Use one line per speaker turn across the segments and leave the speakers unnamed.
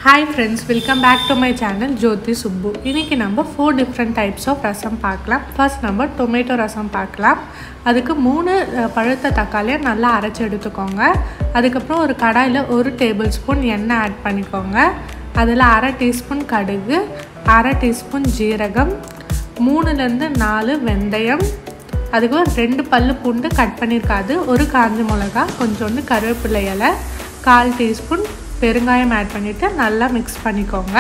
hi friends welcome back to my channel Jyothi Subbu இன்றைக்கி நம்ம four different types of rasam பார்க்கலாம் first நம்ம டொமேட்டோ ரசம் பார்க்கலாம் அதுக்கு மூணு அஹ், பழுத்த தக்காளியை நல்லா அரைச்சி எடுத்துக்கோங்க அதுக்கப்புறம் ஒரு கடாயில் ஒரு டேபிள் ஸ்பூன் எண்ணெய் ஆட் பண்ணிக்கோங்க அதில் அரை டீஸ்பூன் கடுகு அரை டீஸ்பூன் ஜீரகம் மூணுலேருந்து நாலு வெந்தயம் அதுக்கு ரெண்டு பல்லு பூண்டு கட் பண்ணியிருக்காது ஒரு காஞ்ச மிளகா கொஞ்சோண்டு கருவேப்பிலை இலை கால் டீஸ்பூன் பெருங்காயம் ஆட் பண்ணிவிட்டு நல்லா மிக்ஸ் பண்ணிக்கோங்க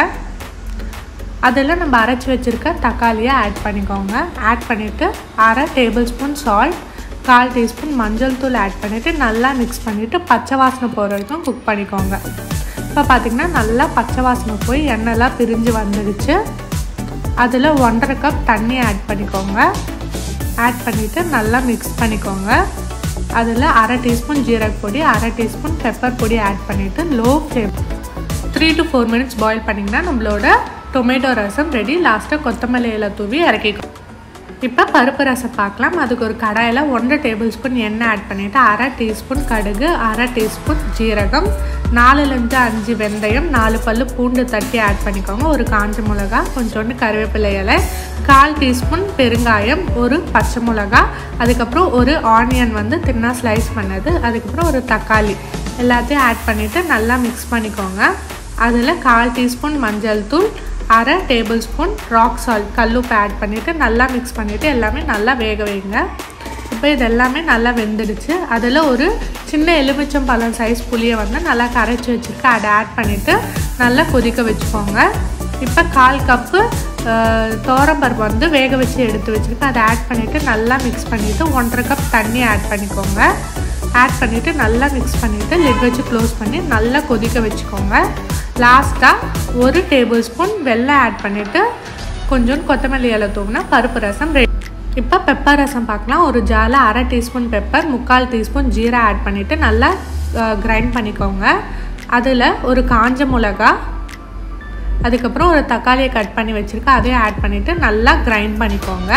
அதில் நம்ம அரைச்சி வச்சுருக்க தக்காளியை ஆட் பண்ணிக்கோங்க ஆட் பண்ணிவிட்டு அரை டேபிள் ஸ்பூன் சால்ட் கால் டீஸ்பூன் மஞ்சள் தூள் ஆட் பண்ணிவிட்டு நல்லா மிக்ஸ் பண்ணிவிட்டு பச்சை வாசனை போகிற வரைக்கும் குக் பண்ணிக்கோங்க இப்போ பார்த்திங்கன்னா நல்லா பச்சை வாசனை போய் எண்ணெய்லாம் பிரிஞ்சு வந்துடுச்சு அதில் ஒன்றரை கப் தண்ணி ஆட் பண்ணிக்கோங்க ஆட் பண்ணிவிட்டு நல்லா மிக்ஸ் பண்ணிக்கோங்க அதில் அரை டீஸ்பூன் ஜீரக பொடி அரை டீஸ்பூன் பெப்பர் பொடி ஆட் பண்ணிவிட்டு low flame three to four minutes boil பண்ணிங்கன்னா நம்மளோட டொமேட்டோ ரசம் ரெடி லாஸ்ட்டாக கொத்தமல்லி இலை தூவி இறக்கிக்கோ இப்போ பருப்பு ரசம் பார்க்கலாம் அதுக்கு ஒரு கடாயில் ஒன்றரை டேபிள் ஸ்பூன் எண்ணெய் ஆட் பண்ணிவிட்டு அரை டீஸ்பூன் கடுகு அரை டீஸ்பூன் ஜீரகம் நாலுலேருந்து அஞ்சு வெந்தயம் நாலு பல்லு பூண்டு தட்டி ஆட் பண்ணிக்கோங்க ஒரு காஞ்ச மிளகா கொஞ்சோண்டு கருவேப்பிலை இலை கால் டீஸ்பூன் பெருங்காயம் ஒரு பச்சை மிளகா அதுக்கப்புறம் ஒரு ஆனியன் வந்து தின்னா ஸ்லைஸ் பண்ணது அதுக்கப்புறம் ஒரு தக்காளி எல்லாத்தையும் ஆட் பண்ணிவிட்டு நல்லா மிக்ஸ் பண்ணிக்கோங்க அதில் கால் டீஸ்பூன் மஞ்சள் தூள் அரை டேபிள் ஸ்பூன் ராக் சால்ட் கல்லுப்பு ஆட் பண்ணிவிட்டு நல்லா மிக்ஸ் பண்ணிவிட்டு எல்லாமே நல்லா வேக வைங்க இப்போ இது எல்லாமே நல்லா வெந்துடுச்சு அதில் ஒரு சின்ன எலுமிச்சம் பழம் சைஸ் புளியை வந்து நல்லா கரைச்சி வச்சுருக்கு அதை ஆட் பண்ணிவிட்டு நல்லா கொதிக்க வச்சுக்கோங்க இப்போ கால் கப்பு தோரம்பருப்பு வந்து வேக வச்சு எடுத்து வச்சுருக்கு அதை ஆட் பண்ணிவிட்டு நல்லா மிக்ஸ் பண்ணிவிட்டு ஒன்றரை கப் தண்ணி ஆட் பண்ணிக்கோங்க ஆட் பண்ணிவிட்டு நல்லா மிக்ஸ் பண்ணிவிட்டு லிட் வச்சு க்ளோஸ் பண்ணி நல்லா கொதிக்க வச்சுக்கோங்க லாஸ்ட்டாக ஒரு டேபிள் ஸ்பூன் வெள்ளம் ஆட் பண்ணிவிட்டு கொஞ்சோண்டு கொத்தமல்லி இலை தூங்கினா பருப்பு ரசம் ரெடி இப்போ பெப்பர் ரசம் பார்க்கலாம் ஒரு ஜாலில் அரை டீஸ்பூன் பெப்பர் முக்கால் டீஸ்பூன் ஜீரா ஆட் பண்ணிவிட்டு நல்லா கிரைண்ட் பண்ணிக்கோங்க அதில் ஒரு காஞ்ச மிளகா அதுக்கப்புறம் ஒரு தக்காளியை கட் பண்ணி வச்சுருக்கேன் அதையும் ஆட் பண்ணிவிட்டு நல்லா கிரைண்ட் பண்ணிக்கோங்க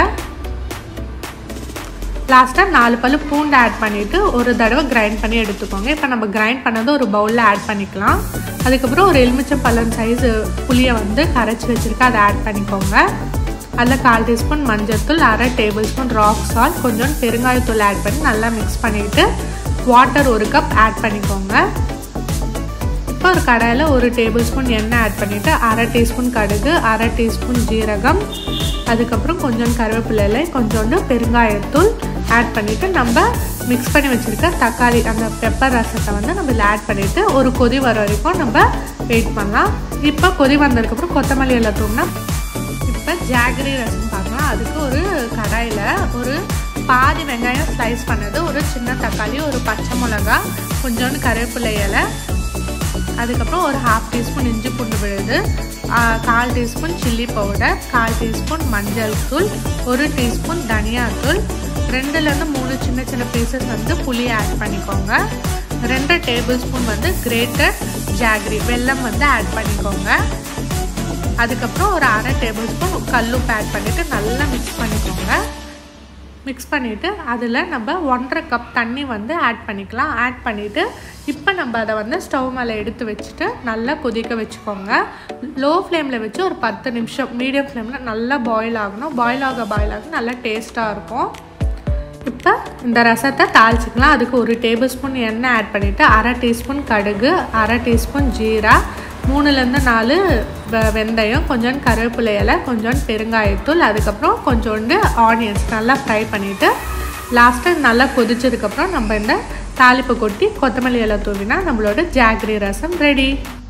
லாஸ்ட்டாக நாலு பல்லு பூண்டு ஆட் பண்ணிவிட்டு ஒரு தடவை கிரைண்ட் பண்ணி எடுத்துக்கோங்க இப்போ நம்ம கிரைண்ட் பண்ணது ஒரு பவுலில் ஆட் பண்ணிக்கலாம் அதுக்கப்புறம் ஒரு எலுமிச்சம் பழம் சைஸ் புளியை வந்து கரைச்சி வச்சுருக்கேன் அதை ஆட் பண்ணிக்கோங்க அதில் கால் டீஸ்பூன் மஞ்சள்தூள் அரை டேபிள் ஸ்பூன் ராக் சால்ட் கொஞ்சம் பெருங்காயத்தூள் ஆட் பண்ணி நல்லா மிக்ஸ் பண்ணிவிட்டு வாட்டர் ஒரு கப் ஆட் பண்ணிக்கோங்க இப்போ ஒரு கடாயில் ஒரு டேபிள் ஸ்பூன் எண்ணெய் ஆட் பண்ணிவிட்டு அரை டீஸ்பூன் கடுகு அரை டீஸ்பூன் ஜீரகம் அதுக்கப்புறம் கொஞ்சம் கருவேப்பிலை இலை கொஞ்சோண்டு பெருங்காயத்தூள் ஆட் பண்ணிவிட்டு நம்ம மிக்ஸ் பண்ணி வச்சுருக்க தக்காளி அந்த பெப்பர் ரசத்தை வந்து நம்ம இதில் ஆட் பண்ணிவிட்டு ஒரு கொதி வர வரைக்கும் நம்ம வெயிட் பண்ணலாம் இப்போ கொதி வந்ததுக்கப்புறம் கொத்தமல்லி இலை தூங்கினா இப்போ ஜாகரி ரசம் பார்க்கலாம் அதுக்கு ஒரு கடாயில் ஒரு பாதி வெங்காயம் ஸ்லைஸ் பண்ணது ஒரு சின்ன தக்காளி ஒரு பச்சை மிளகா கொஞ்சோண்டு கருவேப்பிலை இலை அதுக்கப்புறம் ஒரு ஹாஃப் டீஸ்பூன் இஞ்சி பூண்டு விழுது கால் டீஸ்பூன் சில்லி பவுடர் கால் டீஸ்பூன் மஞ்சள் தூள் ஒரு டீஸ்பூன் தனியாத்தூள் ரெண்டுலேருந்து மூணு சின்ன சின்ன பீசஸ் வந்து புளி ஆட் பண்ணிக்கோங்க ரெண்டு டேபிள் ஸ்பூன் வந்து கிரேட்டட் ஜாகரி வெல்லம் வந்து ஆட் பண்ணிக்கோங்க அதுக்கப்புறம் ஒரு அரை டேபிள் ஸ்பூன் கல்லுப்பு ஆட் பண்ணிவிட்டு நல்லா மிக்ஸ் பண்ணிக்கோங்க மிக்ஸ் பண்ணிவிட்டு அதில் நம்ம ஒன்றரை கப் தண்ணி வந்து ஆட் பண்ணிக்கலாம் ஆட் பண்ணிவிட்டு இப்போ நம்ம அதை வந்து ஸ்டவ் மேலே எடுத்து வச்சுட்டு நல்லா கொதிக்க வச்சுக்கோங்க லோ ஃப்ளேமில் வச்சு ஒரு பத்து நிமிஷம் மீடியம் ஃப்ளேமில் நல்லா பாயில் ஆகணும் பாயில் ஆக பாயில் ஆக நல்லா டேஸ்ட்டாக இருக்கும் இப்போ இந்த ரசத்தை தாளிச்சிக்கலாம் அதுக்கு ஒரு டேபிள் ஸ்பூன் எண்ணெய் ஆட் பண்ணிவிட்டு அரை டீஸ்பூன் கடுகு அரை டீஸ்பூன் ஜீரா மூணுலேருந்து நாலு வெந்தயம் கொஞ்சோண்டு கருவேப்பிலை இலை கொஞ்சோண்டு பெருங்காயத்தூள் அதுக்கப்புறம் கொஞ்சோண்டு ஆனியன்ஸ் நல்லா ஃப்ரை பண்ணிவிட்டு லாஸ்ட்டாக நல்லா கொதிச்சதுக்கப்புறம் நம்ம இந்த தாளிப்பை கொட்டி கொத்தமல்லி இலை தூவினா நம்மளோட ஜாகரி ரசம் ரெடி